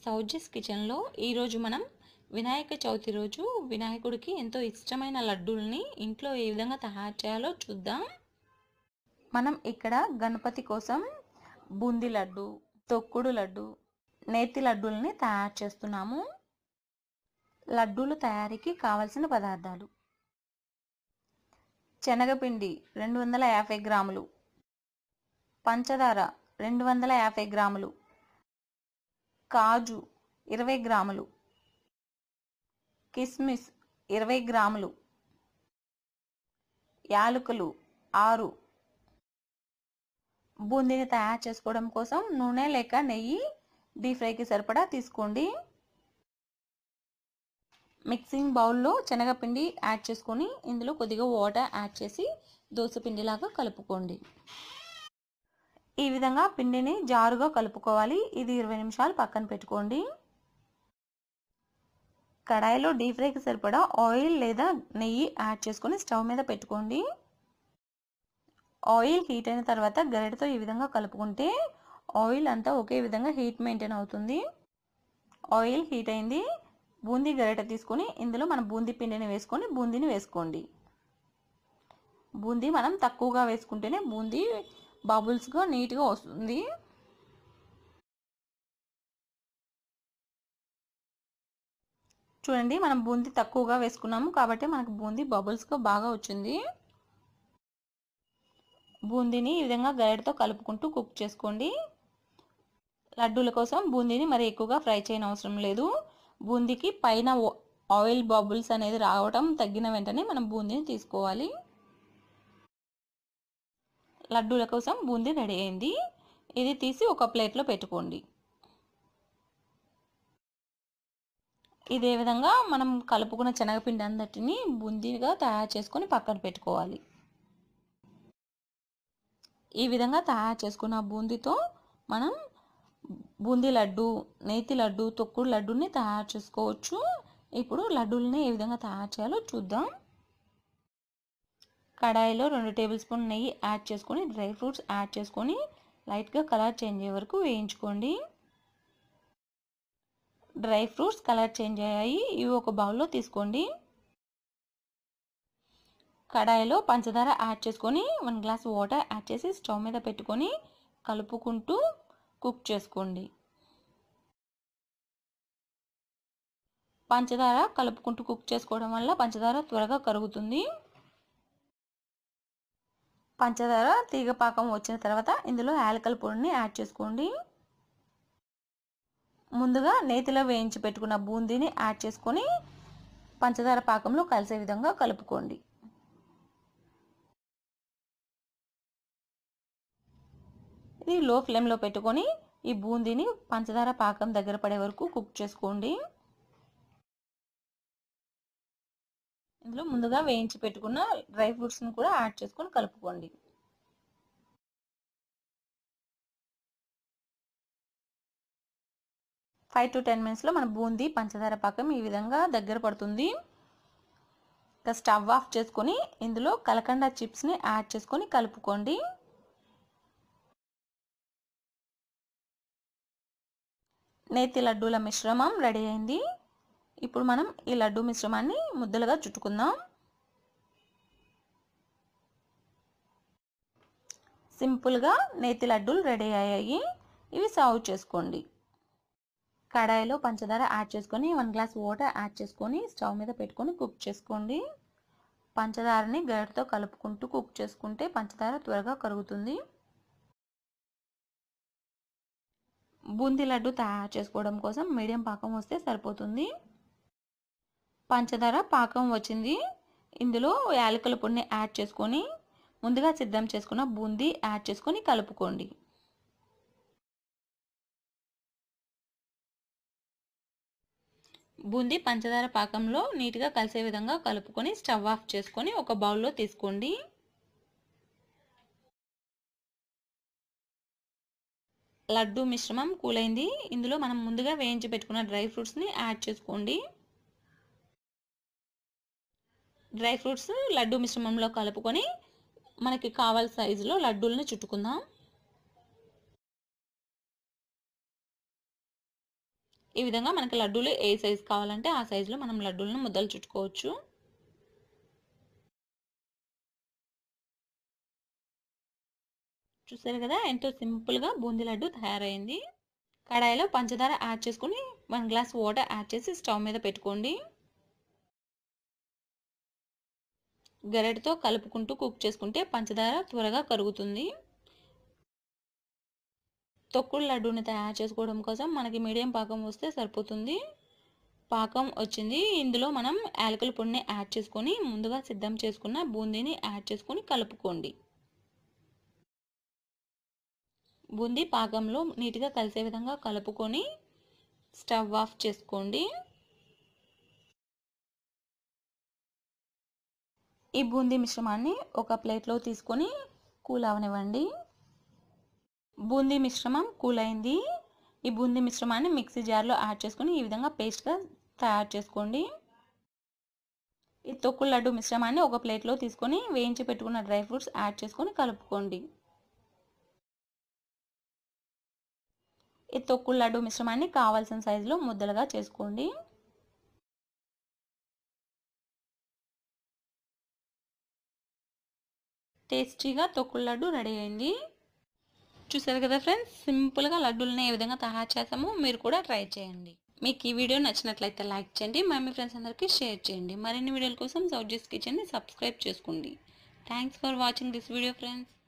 సౌజస్ కిచెన్లో ఈరోజు మనం వినాయక చవితి రోజు వినాయకుడికి ఎంతో ఇష్టమైన లడ్డూల్ని ఇంట్లో ఏ విధంగా తయారు చేయాలో చూద్దాం మనం ఇక్కడ గణపతి కోసం బూందీ లడ్డు తొక్కుడు లడ్డు నేతి లడ్డూల్ని తయారు చేస్తున్నాము లడ్డూలు తయారీకి కావలసిన పదార్థాలు శనగపిండి రెండు వందల యాభై గ్రాములు పంచదార రెండు వందల యాభై గ్రాములు కాజు ఇరవై గ్రాములు కిస్మిస్ ఇరవై గ్రాములు యాలకులు ఆరు బూందీని తయారు చేసుకోవడం కోసం నూనె లేక నెయ్యి డీప్ ఫ్రైకి సరిపడా తీసుకోండి మిక్సింగ్ బౌల్లో శనగపిండి యాడ్ చేసుకొని ఇందులో కొద్దిగా వాటర్ యాడ్ చేసి దోసపిండిలాగా కలుపుకోండి ఈ విధంగా పిండిని జారుగా కలుపుకోవాలి ఇది ఇరవై నిమిషాలు పక్కన పెట్టుకోండి కడాయిలో డీప్ ఫ్రైకి సరిపడా ఆయిల్ లేదా నెయ్యి యాడ్ చేసుకొని స్టవ్ మీద పెట్టుకోండి ఆయిల్ హీట్ అయిన తర్వాత గరిటతో ఈ విధంగా కలుపుకుంటే ఆయిల్ అంతా ఒకే విధంగా హీట్ మెయింటైన్ అవుతుంది ఆయిల్ హీట్ అయింది బూందీ గరిట తీసుకొని ఇందులో మనం బూందీ పిండిని వేసుకొని బూందీని వేసుకోండి బూందీ మనం తక్కువగా వేసుకుంటేనే బూందీ బబుల్స్గా నీట్గా వస్తుంది చూడండి మనం బూందీ తక్కువగా వేసుకున్నాము కాబట్టి మనకు బూందీ బబుల్స్గా బాగా వచ్చింది బూందీని ఈ విధంగా గరిటతో కలుపుకుంటూ కుక్ చేసుకోండి లడ్డూల కోసం బూందీని మరి ఎక్కువగా ఫ్రై చేయని అవసరం లేదు బూందీకి పైన ఆయిల్ బబుల్స్ అనేది రావడం తగ్గిన వెంటనే మనం బూందీని తీసుకోవాలి లడ్డూల కోసం బూందీ రెడీ అయింది ఇది తీసి ఒక ప్లేట్లో పెట్టుకోండి ఇదే విధంగా మనం కలుపుకున్న శనగపిండి అందటిని బూందీగా తయారు చేసుకొని పక్కన పెట్టుకోవాలి ఈ విధంగా తయారు చేసుకున్న బూందీతో మనం బూందీ లడ్డు నేతి లడ్డు తొక్కుడు లడ్డుని తయారు చేసుకోవచ్చు ఇప్పుడు లడ్డూలని ఏ విధంగా తయారు చేయాలో చూద్దాం కడాయిలో రెండు టేబుల్ స్పూన్ నెయ్యి యాడ్ చేసుకొని డ్రై ఫ్రూట్స్ యాడ్ చేసుకొని లైట్గా కలర్ చేంజ్ అయ్యే వరకు వేయించుకోండి డ్రై ఫ్రూట్స్ కలర్ చేంజ్ అయ్యాయి ఇవి ఒక బౌల్లో తీసుకోండి కడాయిలో పంచదార యాడ్ చేసుకొని వన్ గ్లాస్ వాటర్ యాడ్ చేసి స్టవ్ మీద పెట్టుకొని కలుపుకుంటూ కుక్ చేసుకోండి పంచదార కలుపుకుంటూ కుక్ చేసుకోవడం వల్ల పంచదార త్వరగా కరుగుతుంది పంచదార తీగ పాకం వచ్చిన తర్వాత ఇందులో యాలకల పొడిని యాడ్ చేసుకోండి ముందుగా నేతిలో వేయించి పెట్టుకున్న బూందీని యాడ్ చేసుకొని పంచదార పాకంలో కలిసే విధంగా కలుపుకోండి ఇది లో ఫ్లేమ్లో పెట్టుకొని ఈ బూందీని పంచదార పాకం దగ్గర పడే వరకు కుక్ చేసుకోండి ఇందులో ముందుగా వేయించి పెట్టుకున్న డ్రై ఫ్రూట్స్ని కూడా యాడ్ చేసుకొని కలుపుకోండి ఫైవ్ టు టెన్ మినిట్స్లో మన బూందీ పంచదార పాకం ఈ విధంగా దగ్గర పడుతుంది ఇంకా స్టవ్ ఆఫ్ చేసుకొని ఇందులో కలకండ చిప్స్ని యాడ్ చేసుకొని కలుపుకోండి నేతి లడ్డూల మిశ్రమం రెడీ అయింది ఇప్పుడు మనం ఈ లడ్డు మిశ్రమాన్ని ముద్దలుగా చుట్టుకుందాం సింపుల్గా నేతి లడ్డూలు రెడీ అయ్యాయి ఇవి సర్వ్ చేసుకోండి కడాయిలో పంచదార యాడ్ చేసుకొని వన్ గ్లాస్ వాటర్ యాడ్ చేసుకొని స్టవ్ మీద పెట్టుకొని కుక్ చేసుకోండి పంచదారని గరిటతో కలుపుకుంటూ కుక్ చేసుకుంటే పంచదార త్వరగా కరుగుతుంది బూందీ లడ్డు తయారు చేసుకోవడం కోసం మీడియం పాకం వస్తే సరిపోతుంది పంచదార పాకం వచ్చింది ఇందులో యాలకుల పొడిని యాడ్ చేసుకొని ముందుగా సిద్ధం చేసుకున్న బూందీ యాడ్ చేసుకొని కలుపుకోండి బూందీ పంచదార పాకంలో నీట్గా కలిసే విధంగా కలుపుకొని స్టవ్ ఆఫ్ చేసుకొని ఒక బౌల్లో తీసుకోండి లడ్డు మిశ్రమం కూలైంది ఇందులో మనం ముందుగా వేయించి పెట్టుకున్న డ్రై ఫ్రూట్స్ని యాడ్ చేసుకోండి డ్రై ఫ్రూట్స్ లడ్డు మిశ్రమంలో కలుపుకొని మనకి కావాల్సిన సైజులో లడ్డూలని చుట్టుకుందాం ఈ విధంగా మనకి లడ్డూలు ఏ సైజు కావాలంటే ఆ సైజులో మనం లడ్డూలను ముద్దలు చుట్టుకోవచ్చు చూసారు కదా ఎంతో సింపుల్గా బూందీ లడ్డు తయారైంది కడాయిలో పంచదార యాడ్ చేసుకుని వన్ గ్లాస్ వాటర్ యాడ్ చేసి స్టవ్ మీద పెట్టుకోండి గరెటతో కలుపుకుంటూ కుక్ చేసుకుంటే పంచదార త్వరగా కరుగుతుంది తొక్కుడు లడ్డూని తయారు చేసుకోవడం కోసం మనకి మీడియం పాకం వస్తే సరిపోతుంది పాకం వచ్చింది ఇందులో మనం యాలకుల పొడిని యాడ్ చేసుకొని ముందుగా సిద్ధం చేసుకున్న బూందీని యాడ్ చేసుకొని కలుపుకోండి బూందీ పాకంలో నీట్గా కలిసే విధంగా కలుపుకొని స్టవ్ ఆఫ్ చేసుకోండి ఈ బూందీ మిశ్రమాన్ని ఒక ప్లేట్లో తీసుకొని కూల్ అవనివ్వండి బూందీ మిశ్రమం కూల్ అయింది ఈ బూందీ మిశ్రమాన్ని మిక్సీ జార్లో యాడ్ చేసుకొని ఈ విధంగా పేస్ట్గా తయారు చేసుకోండి ఈ తొక్కుడు లడ్డు మిశ్రమాన్ని ఒక ప్లేట్లో తీసుకొని వేయించి పెట్టుకున్న డ్రై ఫ్రూట్స్ యాడ్ చేసుకొని కలుపుకోండి ఈ తొక్కుడు లడ్డు మిశ్రమాన్ని కావాల్సిన సైజులో ముద్దలుగా చేసుకోండి టేస్టీగా తొక్కుడు లడ్డు రెడీ అయింది చూసారు కదా ఫ్రెండ్స్ సింపుల్గా లడ్డూలని ఏ విధంగా తయారు చేసామో మీరు కూడా ట్రై చేయండి మీకు ఈ వీడియో నచ్చినట్లయితే లైక్ చేయండి మా మీ ఫ్రెండ్స్ అందరికీ షేర్ చేయండి మరిన్ని వీడియోల కోసం సౌజీస్ కిచెన్ని సబ్స్క్రైబ్ చేసుకోండి thanks for watching this video friends